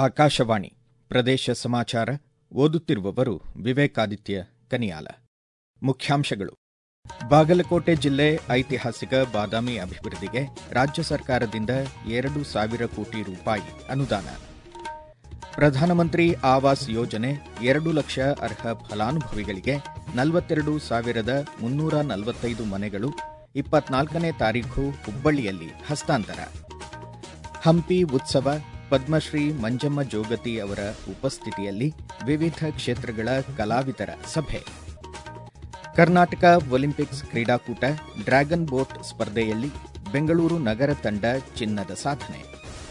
ಆಕಾಶವಾಣಿ ಪ್ರದೇಶ ಸಮಾಚಾರ ಓದುತ್ತಿರುವವರು ವಿವೇಕಾದಿತ್ಯ ಕನಿಯಾಲ ಮುಖ್ಯಾಂಶಗಳು ಬಾಗಲಕೋಟೆ ಜಿಲ್ಲೆ ಐತಿಹಾಸಿಕ ಬಾದಾಮಿ ಅಭಿವೃದ್ಧಿಗೆ ರಾಜ್ಯ ಸರ್ಕಾರದಿಂದ ಎರಡು ಸಾವಿರ ಕೋಟಿ ರೂಪಾಯಿ ಅನುದಾನ ಪ್ರಧಾನಮಂತ್ರಿ ಆವಾಸ್ ಯೋಜನೆ ಎರಡು ಲಕ್ಷ ಅರ್ಹ ಫಲಾನುಭವಿಗಳಿಗೆ ನಲವತ್ತೆರಡು ಸಾವಿರದ ಮುನ್ನೂರ ನಲವತ್ತೈದು ಮನೆಗಳು ಇಪ್ಪತ್ನಾಲ್ಕನೇ ತಾರೀಖು ಹುಬ್ಬಳ್ಳಿಯಲ್ಲಿ ಹಸ್ತಾಂತರ ಹಂಪಿ ಉತ್ಸವ ಪದ್ಮಶ್ರೀ ಮಂಜಮ್ಮ ಜೋಗತಿ ಅವರ ಉಪಸ್ಥಿತಿಯಲ್ಲಿ ವಿವಿಧ ಕ್ಷೇತ್ರಗಳ ಕಲಾವಿದರ ಸಭೆ ಕರ್ನಾಟಕ ಒಲಿಂಪಿಕ್ಸ್ ಕ್ರೀಡಾಕೂಟ ಡ್ರ್ಯಾಗನ್ ಬೋಟ್ ಸ್ಪರ್ಧೆಯಲ್ಲಿ ಬೆಂಗಳೂರು ನಗರ ತಂಡ ಚಿನ್ನದ ಸಾಧನೆ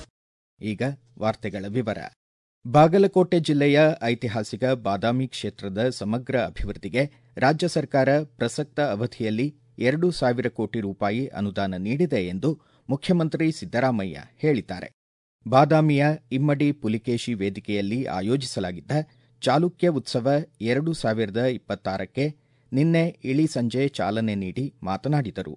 ಈಗ ವಾರ್ತೆಗಳ ವಿವರ ಬಾಗಲಕೋಟೆ ಜಿಲ್ಲೆಯ ಐತಿಹಾಸಿಕ ಬಾದಾಮಿ ಕ್ಷೇತ್ರದ ಸಮಗ್ರ ಅಭಿವೃದ್ಧಿಗೆ ರಾಜ್ಯ ಸರ್ಕಾರ ಪ್ರಸಕ್ತ ಅವಧಿಯಲ್ಲಿ ಎರಡು ಸಾವಿರ ಕೋಟಿ ರೂಪಾಯಿ ಅನುದಾನ ನೀಡಿದೆ ಎಂದು ಮುಖ್ಯಮಂತ್ರಿ ಸಿದ್ದರಾಮಯ್ಯ ಹೇಳಿದ್ದಾರೆ ಬಾದಾಮಿಯ ಇಮ್ಮಡಿ ಪುಲಿಕೇಶಿ ವೇದಿಕೆಯಲ್ಲಿ ಆಯೋಜಿಸಲಾಗಿದ್ದ ಚಾಲುಕ್ಯ ಉತ್ಸವ ಎರಡು ಸಾವಿರದ ಇಪ್ಪತ್ತಾರಕ್ಕೆ ನಿನ್ನೆ ಇಳಿ ಸಂಜೆ ಚಾಲನೆ ನೀಡಿ ಮಾತನಾಡಿದರು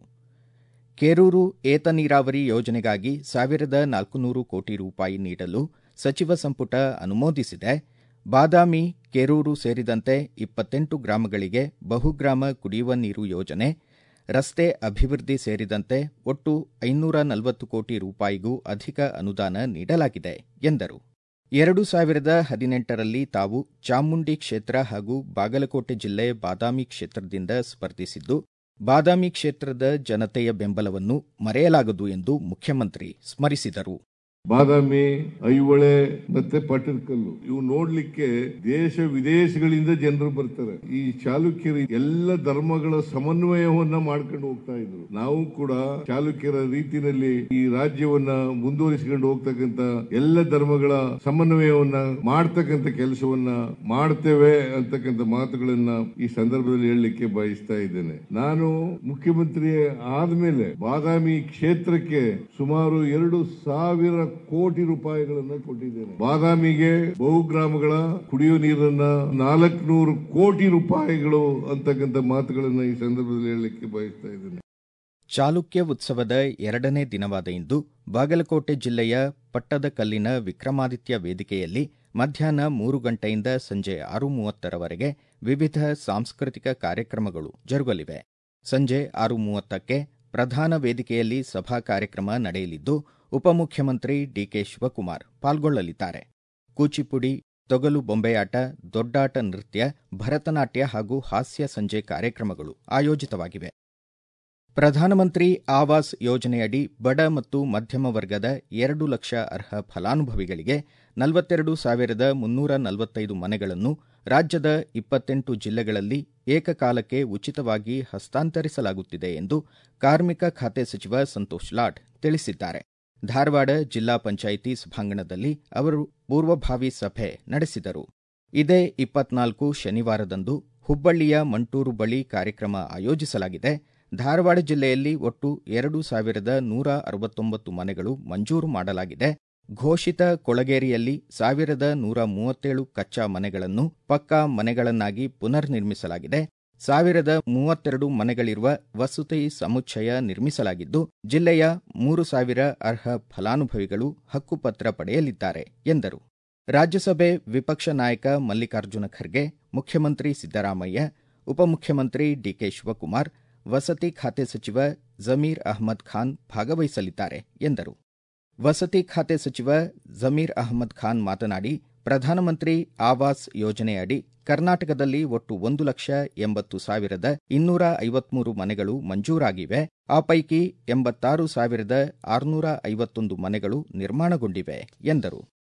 ಕೇರೂರು ಏತ ನೀರಾವರಿ ಯೋಜನೆಗಾಗಿ ಸಾವಿರದ ನಾಲ್ಕುನೂರು ಕೋಟಿ ರೂಪಾಯಿ ನೀಡಲು ಸಚಿವ ಸಂಪುಟ ಅನುಮೋದಿಸಿದೆ ಬಾದಾಮಿ ಕೇರೂರು ಸೇರಿದಂತೆ ಇಪ್ಪತ್ತೆಂಟು ಗ್ರಾಮಗಳಿಗೆ ಬಹುಗ್ರಾಮ ಕುಡಿಯುವ ನೀರು ಯೋಜನೆ ರಸ್ತೆ ಅಭಿವೃದ್ಧಿ ಸೇರಿದಂತೆ ಒಟ್ಟು ಐನೂರ ನಲವತ್ತು ಕೋಟಿ ರೂಪಾಯಿಗೂ ಅಧಿಕ ಅನುದಾನ ನೀಡಲಾಗಿದೆ ಎಂದರು ಎರಡು ಸಾವಿರದ ಹದಿನೆಂಟರಲ್ಲಿ ತಾವು ಚಾಮುಂಡಿ ಕ್ಷೇತ್ರ ಹಾಗೂ ಬಾಗಲಕೋಟೆ ಜಿಲ್ಲೆ ಬಾದಾಮಿ ಕ್ಷೇತ್ರದಿಂದ ಸ್ಪರ್ಧಿಸಿದ್ದು ಬಾದಾಮಿ ಕ್ಷೇತ್ರದ ಜನತೆಯ ಬೆಂಬಲವನ್ನು ಮರೆಯಲಾಗದು ಎಂದು ಮುಖ್ಯಮಂತ್ರಿ ಸ್ಮರಿಸಿದರು ಬಾದಾಮಿ ಐಹೊಳೆ ಮತ್ತೆ ಪಟ್ಟದಕಲ್ಲು ಇವು ನೋಡ್ಲಿಕ್ಕೆ ದೇಶ ವಿದೇಶಗಳಿಂದ ಜನರು ಬರ್ತಾರೆ ಈ ಚಾಲುಕ್ಯರು ಎಲ್ಲ ಧರ್ಮಗಳ ಸಮನ್ವಯವನ್ನ ಮಾಡ್ಕೊಂಡು ಹೋಗ್ತಾ ಇದ್ರು ನಾವು ಕೂಡ ಚಾಲುಕ್ಯರ ರೀತಿಯಲ್ಲಿ ಈ ರಾಜ್ಯವನ್ನ ಮುಂದುವರಿಸಿಕೊಂಡು ಹೋಗ್ತಕ್ಕಂತ ಎಲ್ಲ ಧರ್ಮಗಳ ಸಮನ್ವಯವನ್ನ ಮಾಡ್ತಕ್ಕಂತ ಕೆಲಸವನ್ನ ಮಾಡ್ತೇವೆ ಅಂತಕ್ಕಂಥ ಮಾತುಗಳನ್ನ ಈ ಸಂದರ್ಭದಲ್ಲಿ ಹೇಳಲಿಕ್ಕೆ ಬಯಸ್ತಾ ಇದ್ದೇನೆ ನಾನು ಮುಖ್ಯಮಂತ್ರಿ ಆದ್ಮೇಲೆ ಬಾದಾಮಿ ಕ್ಷೇತ್ರಕ್ಕೆ ಸುಮಾರು ಎರಡು ಸಾವಿರ ಕೋಟಿ ರೂಪಾಯಿಗಳನ್ನ ಕೊಟ್ಟಿದ್ದೇನೆ ಬಾದಾಮಿಗೆ ಬಹುಗ್ರಾಮಗಳ ಕುಡಿಯುವ ನೀರನ್ನ ನಾಲ್ಕನೂರು ಕೋಟಿ ರೂಪಾಯಿಗಳು ಅಂತಕ್ಕಂಥ ಮಾತುಗಳನ್ನ ಈ ಸಂದರ್ಭದಲ್ಲಿ ಹೇಳಲಿಕ್ಕೆ ಬಯಸ್ತಾ ಇದ್ದೇನೆ ಚಾಲುಕ್ಯ ಉತ್ಸವದ ಎರಡನೇ ದಿನವಾದ ಇಂದು ಬಾಗಲಕೋಟೆ ಜಿಲ್ಲೆಯ ಪಟ್ಟದಕಲ್ಲಿನ ವಿಕ್ರಮಾದಿತ್ಯ ವೇದಿಕೆಯಲ್ಲಿ ಮಧ್ಯಾಹ್ನ ಮೂರು ಗಂಟೆಯಿಂದ ಸಂಜೆ ಆರು ಮೂವತ್ತರವರೆಗೆ ವಿವಿಧ ಸಾಂಸ್ಕೃತಿಕ ಕಾರ್ಯಕ್ರಮಗಳು ಜರುಗಲಿವೆ ಸಂಜೆ ಆರು ಮೂವತ್ತಕ್ಕೆ ಪ್ರಧಾನ ವೇದಿಕೆಯಲ್ಲಿ ಸಭಾ ಕಾರ್ಯಕ್ರಮ ನಡೆಯಲಿದ್ದು ಉಪಮುಖ್ಯಮಂತ್ರಿ ಡಿಕೆ ಶಿವಕುಮಾರ್ ಪಾಲ್ಗೊಳ್ಳಲಿದ್ದಾರೆ ಕೂಚಿಪುಡಿ ತೊಗಲು ಬೊಂಬೆಯಾಟ ದೊಡ್ಡಾಟ ನೃತ್ಯ ಭರತನಾಟ್ಯ ಹಾಗೂ ಹಾಸ್ಯ ಸಂಜೆ ಕಾರ್ಯಕ್ರಮಗಳು ಆಯೋಜಿತವಾಗಿವೆ ಪ್ರಧಾನಮಂತ್ರಿ ಆವಾಸ್ ಯೋಜನೆಯಡಿ ಬಡ ಮತ್ತು ಮಧ್ಯಮ ವರ್ಗದ ಎರಡು ಲಕ್ಷ ಅರ್ಹ ಫಲಾನುಭವಿಗಳಿಗೆ ನಲವತ್ತೆರಡು ಸಾವಿರದ ಮುನ್ನೂರ ನಲವತ್ತೈದು ಮನೆಗಳನ್ನು ರಾಜ್ಯದ ಇಪ್ಪತ್ತೆಂಟು ಜಿಲ್ಲೆಗಳಲ್ಲಿ ಏಕಕಾಲಕ್ಕೆ ಉಚಿತವಾಗಿ ಹಸ್ತಾಂತರಿಸಲಾಗುತ್ತಿದೆ ಎಂದು ಕಾರ್ಮಿಕ ಖಾತೆ ಸಚಿವ ಸಂತೋಷ್ ಲಾಡ್ ತಿಳಿಸಿದ್ದಾರೆ ಧಾರವಾಡ ಜಿಲ್ಲಾ ಪಂಚಾಯಿತಿ ಸಭಾಂಗಣದಲ್ಲಿ ಅವರು ಪೂರ್ವಭಾವಿ ಸಭೆ ನಡೆಸಿದರು ಇದೇ ಇಪ್ಪತ್ನಾಲ್ಕು ಶನಿವಾರದಂದು ಹುಬ್ಬಳ್ಳಿಯ ಮಂಟೂರು ಬಳಿ ಕಾರ್ಯಕ್ರಮ ಆಯೋಜಿಸಲಾಗಿದೆ ಧಾರವಾಡ ಜಿಲ್ಲೆಯಲ್ಲಿ ಒಟ್ಟು ಎರಡು ಸಾವಿರದ ನೂರ ಅರವತ್ತೊಂಬತ್ತು ಮನೆಗಳು ಮಂಜೂರು ಮಾಡಲಾಗಿದೆ ಘೋಷಿತ ಕೊಳಗೇರಿಯಲ್ಲಿ ಸಾವಿರದ ನೂರ ಮೂವತ್ತೇಳು ಕಚ್ಚಾ ಮನೆಗಳನ್ನು ಪಕ್ಕಾ ಮನೆಗಳನ್ನಾಗಿ ಪುನರ್ ನಿರ್ಮಿಸಲಾಗಿದೆ ಸಾವಿರದ ಮೂವತ್ತೆರಡು ಮನೆಗಳಿರುವ ವಸತಿ ಸಮುಚ್ಚಯ ನಿರ್ಮಿಸಲಾಗಿದ್ದು ಜಿಲ್ಲೆಯ ಮೂರು ಸಾವಿರ ಅರ್ಹ ಫಲಾನುಭವಿಗಳು ಹಕ್ಕುಪತ್ರ ಪಡೆಯಲಿದ್ದಾರೆ ಎಂದರು ರಾಜ್ಯಸಭೆ ವಿಪಕ್ಷ ನಾಯಕ ಮಲ್ಲಿಕಾರ್ಜುನ ಖರ್ಗೆ ಮುಖ್ಯಮಂತ್ರಿ ಸಿದ್ದರಾಮಯ್ಯ ಉಪಮುಖ್ಯಮಂತ್ರಿ ಡಿಕೆ ಶಿವಕುಮಾರ್ ವಸತಿ ಖಾತೆ ಸಚಿವ ಜಮೀರ್ ಅಹ್ಮದ್ ಖಾನ್ ಭಾಗವಹಿಸಲಿದ್ದಾರೆ ಎಂದರು ವಸತಿ ಖಾತೆ ಸಚಿವ ಜಮೀರ್ ಅಹ್ಮದ್ ಖಾನ್ ಮಾತನಾಡಿ ಪ್ರಧಾನಮಂತ್ರಿ ಆವಾಸ್ ಯೋಜನೆಯಡಿ ಕರ್ನಾಟಕದಲ್ಲಿ ಒಟ್ಟು ಒಂದು ಲಕ್ಷ ಎಂಬತ್ತು ಸಾವಿರದ ಇನ್ನೂರ ಐವತ್ಮೂರು ಮನೆಗಳು ಮಂಜೂರಾಗಿವೆ ಆ ಪೈಕಿ ಎಂಬತ್ತಾರು ಸಾವಿರದ ಆರುನೂರ ಐವತ್ತೊಂದು ಮನೆಗಳು ನಿರ್ಮಾಣಗೊಂಡಿವೆ ಎಂದರು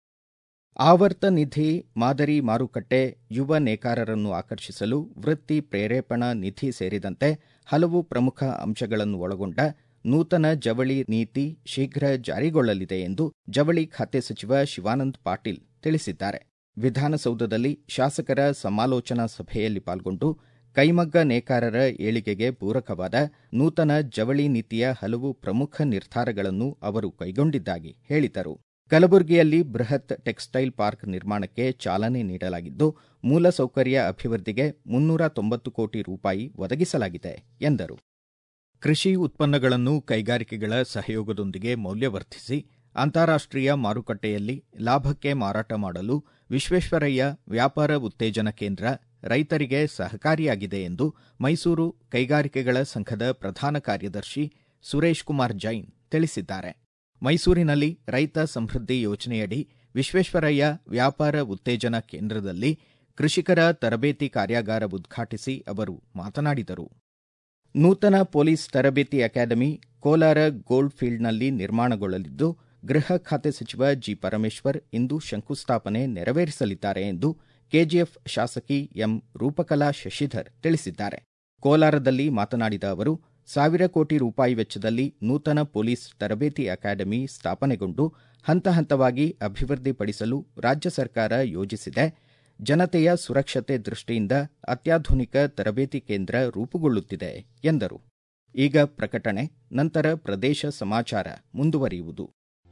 ಆವರ್ತ ನಿಧಿ ಮಾದರಿ ಮಾರುಕಟ್ಟೆ ಯುವ ನೇಕಾರರನ್ನು ಆಕರ್ಷಿಸಲು ವೃತ್ತಿ ಪ್ರೇರೇಪಣಾ ನಿಧಿ ಸೇರಿದಂತೆ ಹಲವು ಪ್ರಮುಖ ಅಂಶಗಳನ್ನು ಒಳಗೊಂಡ ನೂತನ ಜವಳಿ ನೀತಿ ಶೀಘ್ರ ಜಾರಿಗೊಳ್ಳಲಿದೆ ಎಂದು ಜವಳಿ ಖಾತೆ ಸಚಿವ ಶಿವಾನಂದ ಪಾಟೀಲ್ ತಿಳಿಸಿದ್ದಾರೆ ವಿಧಾನಸೌಧದಲ್ಲಿ ಶಾಸಕರ ಸಮಾಲೋಚನಾ ಸಭೆಯಲ್ಲಿ ಪಾಲ್ಗೊಂಡು ಕೈಮಗ್ಗ ನೇಕಾರರ ಏಳಿಗೆಗೆ ಪೂರಕವಾದ ನೂತನ ಜವಳಿ ನೀತಿಯ ಹಲವು ಪ್ರಮುಖ ನಿರ್ಧಾರಗಳನ್ನು ಅವರು ಕೈಗೊಂಡಿದ್ದಾಗಿ ಹೇಳಿದರು ಕಲಬುರಗಿಯಲ್ಲಿ ಬೃಹತ್ ಟೆಕ್ಸ್ಟೈಲ್ ಪಾರ್ಕ್ ನಿರ್ಮಾಣಕ್ಕೆ ಚಾಲನೆ ನೀಡಲಾಗಿದ್ದು ಮೂಲಸೌಕರ್ಯ ಅಭಿವೃದ್ಧಿಗೆ ಮುನ್ನೂರ ತೊಂಬತ್ತು ಕೋಟಿ ರೂಪಾಯಿ ಒದಗಿಸಲಾಗಿದೆ ಎಂದರು ಕೃಷಿ ಉತ್ಪನ್ನಗಳನ್ನು ಕೈಗಾರಿಕೆಗಳ ಸಹಯೋಗದೊಂದಿಗೆ ಮೌಲ್ಯವರ್ಧಿಸಿ ಅಂತಾರಾಷ್ಟ್ರೀಯ ಮಾರುಕಟ್ಟೆಯಲ್ಲಿ ಲಾಭಕ್ಕೆ ಮಾರಾಟ ಮಾಡಲು ವಿಶ್ವೇಶ್ವರಯ್ಯ ವ್ಯಾಪಾರ ಉತ್ತೇಜನ ಕೇಂದ್ರ ರೈತರಿಗೆ ಸಹಕಾರಿಯಾಗಿದೆ ಎಂದು ಮೈಸೂರು ಕೈಗಾರಿಕೆಗಳ ಸಂಘದ ಪ್ರಧಾನ ಕಾರ್ಯದರ್ಶಿ ಸುರೇಶ್ ಕುಮಾರ್ ಜೈನ್ ತಿಳಿಸಿದ್ದಾರೆ ಮೈಸೂರಿನಲ್ಲಿ ರೈತ ಸಮೃದ್ಧಿ ಯೋಜನೆಯಡಿ ವಿಶ್ವೇಶ್ವರಯ್ಯ ವ್ಯಾಪಾರ ಉತ್ತೇಜನ ಕೇಂದ್ರದಲ್ಲಿ ಕೃಷಿಕರ ತರಬೇತಿ ಕಾರ್ಯಾಗಾರ ಉದ್ಘಾಟಿಸಿ ಅವರು ಮಾತನಾಡಿದರು ನೂತನ ಪೊಲೀಸ್ ತರಬೇತಿ ಅಕಾಡೆಮಿ ಕೋಲಾರ ಗೋಲ್ಡ್ ಫೀಲ್ಡ್ನಲ್ಲಿ ನಿರ್ಮಾಣಗೊಳ್ಳಲಿದ್ದು ಗೃಹ ಖಾತೆ ಸಚಿವ ಜಿ ಪರಮೇಶ್ವರ್ ಇಂದು ಶಂಕುಸ್ಥಾಪನೆ ನೆರವೇರಿಸಲಿದ್ದಾರೆ ಎಂದು ಕೆಜಿಎಫ್ ಶಾಸಕಿ ಎಂ ರೂಪಕಲಾ ಶಶಿಧರ್ ತಿಳಿಸಿದ್ದಾರೆ ಕೋಲಾರದಲ್ಲಿ ಮಾತನಾಡಿದ ಅವರು ಸಾವಿರ ಕೋಟಿ ರೂಪಾಯಿ ವೆಚ್ಚದಲ್ಲಿ ನೂತನ ಪೊಲೀಸ್ ತರಬೇತಿ ಅಕಾಡೆಮಿ ಸ್ಥಾಪನೆಗೊಂಡು ಹಂತ ಹಂತವಾಗಿ ಅಭಿವೃದ್ಧಿಪಡಿಸಲು ರಾಜ್ಯ ಸರ್ಕಾರ ಯೋಜಿಸಿದೆ ಜನತೆಯ ಸುರಕ್ಷತೆ ದೃಷ್ಟಿಯಿಂದ ಅತ್ಯಾಧುನಿಕ ತರಬೇತಿ ಕೇಂದ್ರ ರೂಪುಗೊಳ್ಳುತ್ತಿದೆ ಎಂದರು ಈಗ ಪ್ರಕಟಣೆ ನಂತರ ಪ್ರದೇಶ ಸಮಾಚಾರ ಮುಂದುವರಿಯುವುದು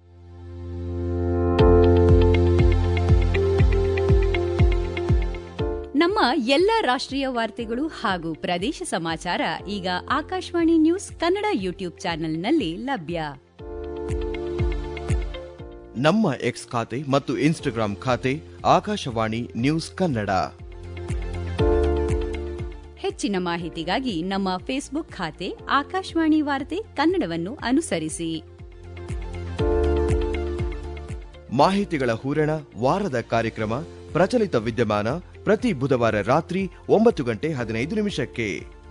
ನಮ್ಮ ಎಲ್ಲ ರಾಷ್ಟ್ರೀಯ ವಾರ್ತೆಗಳು ಹಾಗೂ ಪ್ರದೇಶ ಸಮಾಚಾರ ಈಗ ಆಕಾಶವಾಣಿ ನ್ಯೂಸ್ ಕನ್ನಡ ಯೂಟ್ಯೂಬ್ ಚಾನೆಲ್ನಲ್ಲಿ ಲಭ್ಯ ನಮ್ಮ ಎಕ್ಸ್ ಖಾತೆ ಮತ್ತು ಇನ್ಸ್ಟಾಗ್ರಾಂ ಖಾತೆ ಆಕಾಶವಾಣಿ ನ್ಯೂಸ್ ಕನ್ನಡ ಹೆಚ್ಚಿನ ಮಾಹಿತಿಗಾಗಿ ನಮ್ಮ ಫೇಸ್ಬುಕ್ ಖಾತೆ ಆಕಾಶವಾಣಿ ವಾರ್ತೆ ಕನ್ನಡವನ್ನು ಅನುಸರಿಸಿ ಮಾಹಿತಿಗಳ ಹೂರಣ ವಾರದ ಕಾರ್ಯಕ್ರಮ ಪ್ರಚಲಿತ ವಿದ್ಯಮಾನ ಪ್ರತಿ ಬುಧವಾರ ರಾತ್ರಿ ಒಂಬತ್ತು ಗಂಟೆ ಹದಿನೈದು ನಿಮಿಷಕ್ಕೆ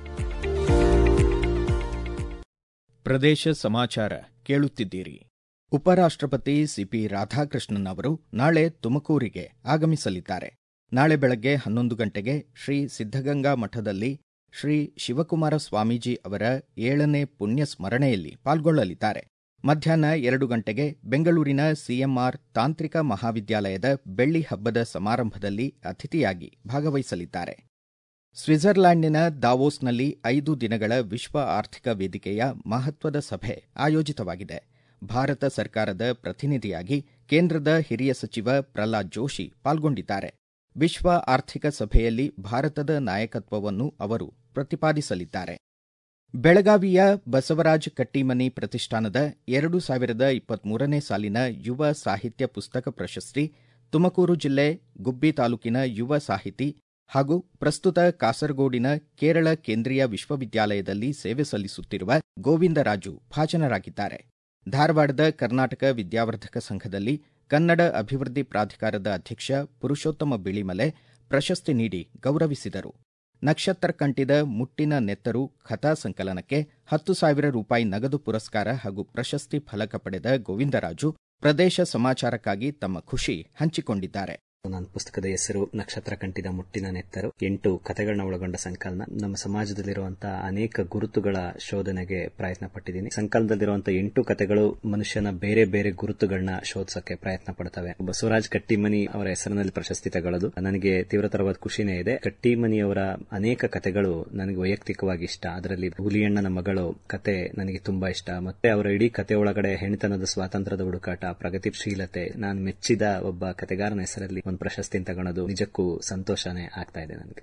ಪ್ರದೇಶ ಸಮಾಚಾರ ಕೇಳುತ್ತಿದ್ದೀರಿ ಉಪರಾಷ್ಟ್ರಪತಿ ಸಿಪಿ ರಾಧಾಕೃಷ್ಣನ್ ಅವರು ನಾಳೆ ತುಮಕೂರಿಗೆ ಆಗಮಿಸಲಿದ್ದಾರೆ ನಾಳೆ ಬೆಳಗ್ಗೆ ಹನ್ನೊಂದು ಗಂಟೆಗೆ ಶ್ರೀ ಸಿದ್ದಗಂಗಾ ಮಠದಲ್ಲಿ ಶ್ರೀ ಶಿವಕುಮಾರ ಸ್ವಾಮೀಜಿ ಅವರ ಏಳನೇ ಪುಣ್ಯ ಸ್ಮರಣೆಯಲ್ಲಿ ಪಾಲ್ಗೊಳ್ಳಲಿದ್ದಾರೆ ಮಧ್ಯಾಹ್ನ ಎರಡು ಗಂಟೆಗೆ ಬೆಂಗಳೂರಿನ ಸಿಎಂಆರ್ ತಾಂತ್ರಿಕ ಮಹಾವಿದ್ಯಾಲಯದ ಬೆಳ್ಳಿ ಹಬ್ಬದ ಸಮಾರಂಭದಲ್ಲಿ ಅತಿಥಿಯಾಗಿ ಭಾಗವಹಿಸಲಿದ್ದಾರೆ ಸ್ವಿಟ್ಜರ್ಲ್ಯಾಂಡಿನ ದಾವೋಸ್ನಲ್ಲಿ ಐದು ದಿನಗಳ ವಿಶ್ವ ಆರ್ಥಿಕ ವೇದಿಕೆಯ ಮಹತ್ವದ ಸಭೆ ಆಯೋಜಿತವಾಗಿದೆ ಭಾರತ ಸರ್ಕಾರದ ಪ್ರತಿನಿಧಿಯಾಗಿ ಕೇಂದ್ರದ ಹಿರಿಯ ಸಚಿವ ಪ್ರಹ್ಲಾದ್ ಜೋಶಿ ಪಾಲ್ಗೊಂಡಿದ್ದಾರೆ ವಿಶ್ವ ಆರ್ಥಿಕ ಸಭೆಯಲ್ಲಿ ಭಾರತದ ನಾಯಕತ್ವವನ್ನು ಅವರು ಪ್ರತಿಪಾದಿಸಲಿದ್ದಾರೆ ಬೆಳಗಾವಿಯ ಬಸವರಾಜ್ ಕಟ್ಟಿಮನಿ ಪ್ರತಿಷ್ಠಾನದ ಎರಡು ಸಾವಿರದ ಇಪ್ಪತ್ಮೂರನೇ ಸಾಲಿನ ಯುವ ಸಾಹಿತ್ಯ ಪುಸ್ತಕ ಪ್ರಶಸ್ತಿ ತುಮಕೂರು ಜಿಲ್ಲೆ ಗುಬ್ಬಿ ತಾಲೂಕಿನ ಯುವ ಸಾಹಿತಿ ಹಾಗೂ ಪ್ರಸ್ತುತ ಕಾಸರಗೋಡಿನ ಕೇರಳ ಕೇಂದ್ರೀಯ ವಿಶ್ವವಿದ್ಯಾಲಯದಲ್ಲಿ ಸೇವೆ ಸಲ್ಲಿಸುತ್ತಿರುವ ಗೋವಿಂದರಾಜು ಭಾಜನರಾಗಿದ್ದಾರೆ ಧಾರವಾಡದ ಕರ್ನಾಟಕ ವಿದ್ಯಾವರ್ಧಕ ಸಂಘದಲ್ಲಿ ಕನ್ನಡ ಅಭಿವೃದ್ಧಿ ಪ್ರಾಧಿಕಾರದ ಅಧ್ಯಕ್ಷ ಪುರುಷೋತ್ತಮ ಬಿಳಿಮಲೆ ಪ್ರಶಸ್ತಿ ನೀಡಿ ಗೌರವಿಸಿದರು ನಕ್ಷತ್ರ ಕಂಟಿದ ಮುಟ್ಟಿನ ನೆತ್ತರು ಕಥಾ ಸಂಕಲನಕ್ಕೆ ಹತ್ತು ಸಾವಿರ ರೂಪಾಯಿ ನಗದು ಪುರಸ್ಕಾರ ಹಾಗೂ ಪ್ರಶಸ್ತಿ ಫಲಕ ಪಡೆದ ಗೋವಿಂದರಾಜು ಪ್ರದೇಶ ಸಮಾಚಾರಕ್ಕಾಗಿ ತಮ್ಮ ಖುಷಿ ಹಂಚಿಕೊಂಡಿದ್ದಾರೆ ನನ್ನ ಪುಸ್ತಕದ ಹೆಸರು ನಕ್ಷತ್ರ ಕಂಟಿದ ಮುಟ್ಟಿನ ನೆತ್ತರು ಎಂಟು ಕಥೆಗಳನ್ನ ಒಳಗೊಂಡ ಸಂಕಲನ ನಮ್ಮ ಸಮಾಜದಲ್ಲಿರುವಂತಹ ಅನೇಕ ಗುರುತುಗಳ ಶೋಧನೆಗೆ ಪ್ರಯತ್ನ ಪಟ್ಟಿದ್ದೀನಿ ಸಂಕಲನದಲ್ಲಿರುವಂತಹ ಎಂಟು ಕಥೆಗಳು ಮನುಷ್ಯನ ಬೇರೆ ಬೇರೆ ಗುರುತುಗಳನ್ನ ಶೋಧಿಸಕ್ಕೆ ಪ್ರಯತ್ನ ಪಡ್ತವೆ ಬಸವರಾಜ್ ಕಟ್ಟಿಮನಿ ಅವರ ಹೆಸರಿನಲ್ಲಿ ಪ್ರಶಸ್ತಿ ತಗೊಳ್ಳೋದು ನನಗೆ ತೀವ್ರತರವಾದ ಖುಷಿನೇ ಇದೆ ಕಟ್ಟಿಮನಿಯವರ ಅನೇಕ ಕಥೆಗಳು ನನಗೆ ವೈಯಕ್ತಿಕವಾಗಿ ಇಷ್ಟ ಅದರಲ್ಲಿ ಹುಲಿಯಣ್ಣನ ಮಗಳು ಕತೆ ನನಗೆ ತುಂಬಾ ಇಷ್ಟ ಮತ್ತೆ ಅವರ ಇಡೀ ಕತೆ ಒಳಗಡೆ ಹೆಣ್ತನದ ಸ್ವಾತಂತ್ರ್ಯದ ಹುಡುಕಾಟ ಪ್ರಗತಿಶೀಲತೆ ನಾನು ಮೆಚ್ಚಿದ ಒಬ್ಬ ಕತೆಗಾರನ ಹೆಸರಲ್ಲಿ ಒಂದು ಪ್ರಶಸ್ತಿ ತಗೊಳ್ಳೋದು ನಿಜಕ್ಕೂ ಸಂತೋಷನೇ ಆಗ್ತಾ ಇದೆ ನನಗೆ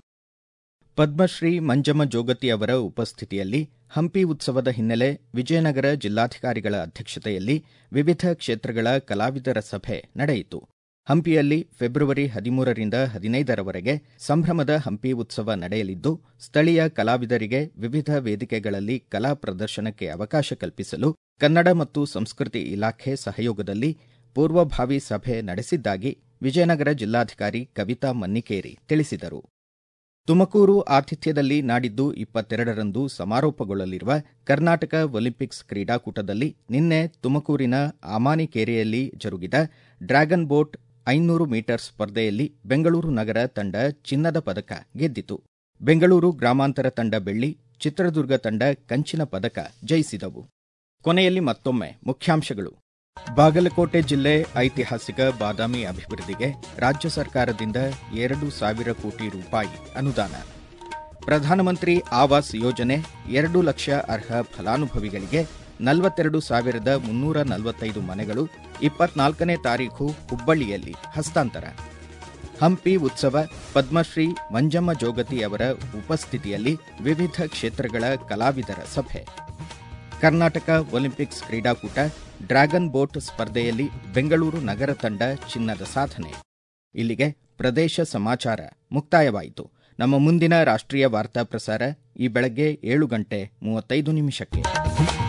ಪದ್ಮಶ್ರೀ ಮಂಜಮ್ಮ ಜೋಗತಿ ಅವರ ಉಪಸ್ಥಿತಿಯಲ್ಲಿ ಹಂಪಿ ಉತ್ಸವದ ಹಿನ್ನೆಲೆ ವಿಜಯನಗರ ಜಿಲ್ಲಾಧಿಕಾರಿಗಳ ಅಧ್ಯಕ್ಷತೆಯಲ್ಲಿ ವಿವಿಧ ಕ್ಷೇತ್ರಗಳ ಕಲಾವಿದರ ಸಭೆ ನಡೆಯಿತು ಹಂಪಿಯಲ್ಲಿ ಫೆಬ್ರವರಿ ಹದಿಮೂರರಿಂದ ಹದಿನೈದರವರೆಗೆ ಸಂಭ್ರಮದ ಹಂಪಿ ಉತ್ಸವ ನಡೆಯಲಿದ್ದು ಸ್ಥಳೀಯ ಕಲಾವಿದರಿಗೆ ವಿವಿಧ ವೇದಿಕೆಗಳಲ್ಲಿ ಕಲಾ ಪ್ರದರ್ಶನಕ್ಕೆ ಅವಕಾಶ ಕಲ್ಪಿಸಲು ಕನ್ನಡ ಮತ್ತು ಸಂಸ್ಕೃತಿ ಇಲಾಖೆ ಸಹಯೋಗದಲ್ಲಿ ಪೂರ್ವಭಾವಿ ಸಭೆ ನಡೆಸಿದ್ದಾಗಿ ವಿಜಯನಗರ ಜಿಲ್ಲಾಧಿಕಾರಿ ಕವಿತಾ ಮನ್ನಿಕೇರಿ ತಿಳಿಸಿದರು ತುಮಕೂರು ಆತಿಥ್ಯದಲ್ಲಿ ನಾಡಿದ್ದು ಇಪ್ಪತ್ತೆರಡರಂದು ಸಮಾರೋಪಗೊಳ್ಳಲಿರುವ ಕರ್ನಾಟಕ ಒಲಿಂಪಿಕ್ಸ್ ಕ್ರೀಡಾಕೂಟದಲ್ಲಿ ನಿನ್ನೆ ತುಮಕೂರಿನ ಅಮಾನಿಕೇರಿಯಲ್ಲಿ ಜರುಗಿದ ಡ್ರ್ಯಾಗನ್ ಬೋಟ್ ಐನೂರು ಮೀಟರ್ ಸ್ಪರ್ಧೆಯಲ್ಲಿ ಬೆಂಗಳೂರು ನಗರ ತಂಡ ಚಿನ್ನದ ಪದಕ ಗೆದ್ದಿತು ಬೆಂಗಳೂರು ಗ್ರಾಮಾಂತರ ತಂಡ ಬೆಳ್ಳಿ ಚಿತ್ರದುರ್ಗ ತಂಡ ಕಂಚಿನ ಪದಕ ಜಯಿಸಿದವು ಕೊನೆಯಲ್ಲಿ ಮತ್ತೊಮ್ಮೆ ಮುಖ್ಯಾಂಶಗಳು ಬಾಗಲಕೋಟೆ ಜಿಲ್ಲೆ ಐತಿಹಾಸಿಕ ಬಾದಾಮಿ ಅಭಿವೃದ್ಧಿಗೆ ರಾಜ್ಯ ಸರ್ಕಾರದಿಂದ ಎರಡು ಸಾವಿರ ಕೋಟಿ ರೂಪಾಯಿ ಅನುದಾನ ಪ್ರಧಾನಮಂತ್ರಿ ಆವಾಸ್ ಯೋಜನೆ ಎರಡು ಲಕ್ಷ ಅರ್ಹ ಫಲಾನುಭವಿಗಳಿಗೆ ನಲವತ್ತೆರಡು ಸಾವಿರದ ಮುನ್ನೂರ ನಲವತ್ತೈದು ಮನೆಗಳು ಇಪ್ಪತ್ನಾಲ್ಕನೇ ತಾರೀಖು ಹುಬ್ಬಳ್ಳಿಯಲ್ಲಿ ಹಸ್ತಾಂತರ ಹಂಪಿ ಉತ್ಸವ ಪದ್ಮಶ್ರೀ ಮಂಜಮ್ಮ ಜೋಗತಿ ಅವರ ಉಪಸ್ಥಿತಿಯಲ್ಲಿ ವಿವಿಧ ಕ್ಷೇತ್ರಗಳ ಕಲಾವಿದರ ಸಭೆ ಕರ್ನಾಟಕ ಒಲಿಂಪಿಕ್ಸ್ ಕ್ರೀಡಾಕೂಟ ಡ್ರ್ಯಾಗನ್ ಬೋಟ್ ಸ್ಪರ್ಧೆಯಲ್ಲಿ ಬೆಂಗಳೂರು ನಗರ ತಂಡ ಚಿನ್ನದ ಸಾಧನೆ ಇಲ್ಲಿಗೆ ಪ್ರದೇಶ ಸಮಾಚಾರ ಮುಕ್ತಾಯವಾಯಿತು ನಮ್ಮ ಮುಂದಿನ ರಾಷ್ಟ್ರೀಯ ವಾರ್ತಾ ಪ್ರಸಾರ ಈ ಬೆಳಗ್ಗೆ ಏಳು ಗಂಟೆ ಮೂವತ್ತೈದು ನಿಮಿಷಕ್ಕೆ